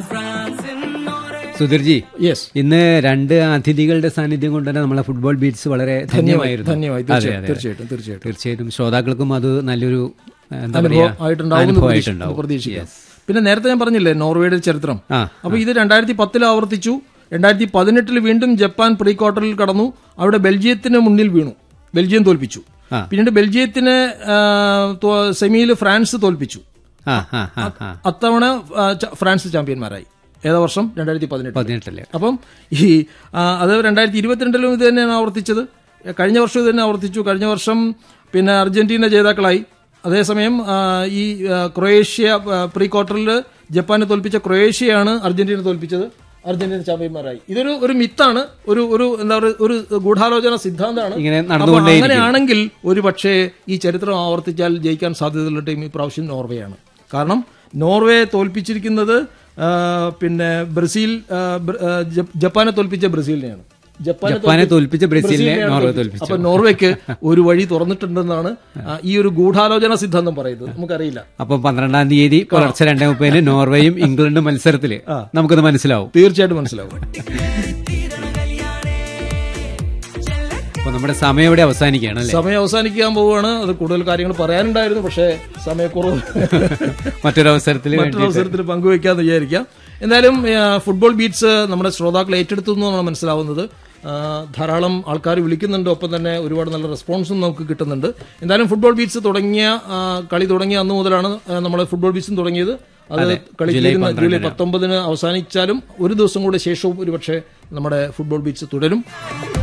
സുധീർജി yes ഇന്ന് രണ്ട് അതിഥികളുടെ സാന്നിധ്യം കൊണ്ട് തന്നെ നമ്മളെ ഫുട്ബോൾ ബീറ്റ്സ് വളരെ ധന്യമായിരുന്നു ധന്യമായി അതെ, തീർച്ചയായും അതെ. തീർച്ചയായിട്ടും തീർച്ചയായിട്ടും തീർച്ചയായും ശ്രോതാക്കൾക്കും അത് നല്ലൊരു എന്താ അനുഭവം പറയാ ആയിട്ടുണ്ടാവും എന്ന് പ്രതീക്ഷ- അനുഭവമായിട്ടുണ്ടാവും പ്രതീക്ഷിക്കാം പിന്നെ നേരത്തെ ഞാൻ പറഞ്ഞില്ലേ നോർവേയുടെ ചരിത്രം ആ അപ്പൊ ഇത് രണ്ടായിരത്തി പത്തിൽ ആവർത്തിച്ചു രണ്ടായിരത്തി പതിനെട്ടിൽ വീണ്ടും ജപ്പാൻ പ്രീ ക്വാർട്ടറിൽ കടന്നു അവിടെ ബെൽജിയത്തിന് മുന്നിൽ വീണു ബെൽജിയം തോൽപ്പിച്ചു ആ. പിന്നീട് ബെൽജിയത്തിന് സെമിയിൽ ഫ്രാൻസ് തോൽപ്പിച്ചു ആ ആ ആ ആ അത്തവണ ആ, ച- ഫ്രാൻസ് ചാമ്പ്യന്മാരായി ഏതാ വർഷം രണ്ടായിരത്തി പതിനെട്ട് പതിനെട്ടല്ലേ അപ്പം ഈ ആ, അത് രണ്ടായിരത്തി ഇരുപത്തിരണ്ടിലും ഇത് തന്നെയാണ് ആവർത്തിച്ചത് കഴിഞ്ഞ വർഷം ഇത് തന്നെ ആവർത്തിച്ചു കഴിഞ്ഞ വർഷം പിന്നെ അർജന്റീന ജേതാക്കളായി അതേസമയം ആ, ഈ ആ, ക്രൊയേഷ്യ ആ, പ്രീ ക്വാർട്ടറിൽ ജപ്പാനെ തോൽപ്പിച്ച ക്രൊയേഷ്യയാണ് അർജന്റീന തോൽപ്പിച്ചത് അർജന്റീന ചാമ്പ്യന്മാരായി ഇതൊരു ഒരു മിത്താണ് ഒരു ഒരു എന്താ പറയുക ഒരു ഗൂഢാലോചന സിദ്ധാന്തമാണ് ഇങ്ങനെ അപ്പോൾ നടന്നുകൊണ്ടേയിരിക്കും. അങ്ങനെയാണെങ്കിൽ ഒരു പക്ഷേ ഈ ചരിത്രം ആവർത്തിച്ചാൽ ജയിക്കാൻ സാധ്യതയുള്ള ടീം ഇപ്രാവശ്യം നോർവേയാണ് കാരണം നോർവേ തോൽപ്പിച്ചിരിക്കുന്നത് ആ, പിന്നെ ബ്രസീൽ ആ, ബ്ര- ആ, ജപ്- ജപ്പാനെ തോൽപ്പിച്ച ബ്രസീലിനെയാണ് ജപ്പാനെ തോൽപ്പിച്ച ബ്രസീലിനെ ബ്രസീലിനെയാണ് നോർവേ തോൽപ്പിച്ചത്. തോൽപ്പിച്ചു അപ്പൊ നോർവേക്ക് ഒരു വഴി തുറന്നിട്ടുണ്ടെന്നാണ് ആ, ഈ ഒരു ഗൂഢാലോചന സിദ്ധാന്തം പറയുന്നത് നമുക്കറിയില്ല അപ്പം പന്ത്രണ്ടാം തീയതി പുലർച്ചെ രണ്ടേ മുപ്പതിന് നോർവേയും ഇംഗ്ലണ്ടും മത്സരത്തില് നമുക്കത് മനസ്സിലാവും തീർച്ചയായിട്ടും മനസ്സിലാവും അപ്പൊ നമ്മുടെ സമയം ഇവിടെ അവസാനിക്കുകയാണ് അല്ലേ സമയം അവസാനിക്കാൻ പോവുകയാണ് അത് കൂടുതൽ കാര്യങ്ങൾ പറയാനുണ്ടായിരുന്നു പക്ഷേ സമയക്കുറവ് മറ്റൊരു അവസരത്തിൽ മറ്റൊരു അവസരത്തിൽ പങ്കുവയ്ക്കാന്ന് വിചാരിക്കാം എന്തായാലും ആ, ഫുട്ബോൾ ബീറ്റ്സ് നമ്മുടെ ശ്രോതാക്കൾ ഏറ്റെടുത്തു എന്നാണ് മനസ്സിലാവുന്നത് ആ, ധാരാളം ആൾക്കാർ വിളിക്കുന്നുണ്ട് ഒപ്പം തന്നെ ഒരുപാട് നല്ല റെസ്പോൺസും നമുക്ക് കിട്ടുന്നുണ്ട് എന്തായാലും ഫുട്ബോൾ ബീറ്റ്സ് തുടങ്ങിയ ആ, കളി തുടങ്ങിയ അന്ന് മുതലാണ് നമ്മൾ ഫുട്ബോൾ ബീറ്റ്സും തുടങ്ങിയത് അത് കളി തീരുന്ന ജൂലൈ പത്തൊമ്പതിന് അവസാനിച്ചാലും ഒരു ദിവസം കൂടെ ശേഷവും ഒരുപക്ഷെ നമ്മുടെ ഫുട്ബോൾ ബീറ്റ്സ് തുടരും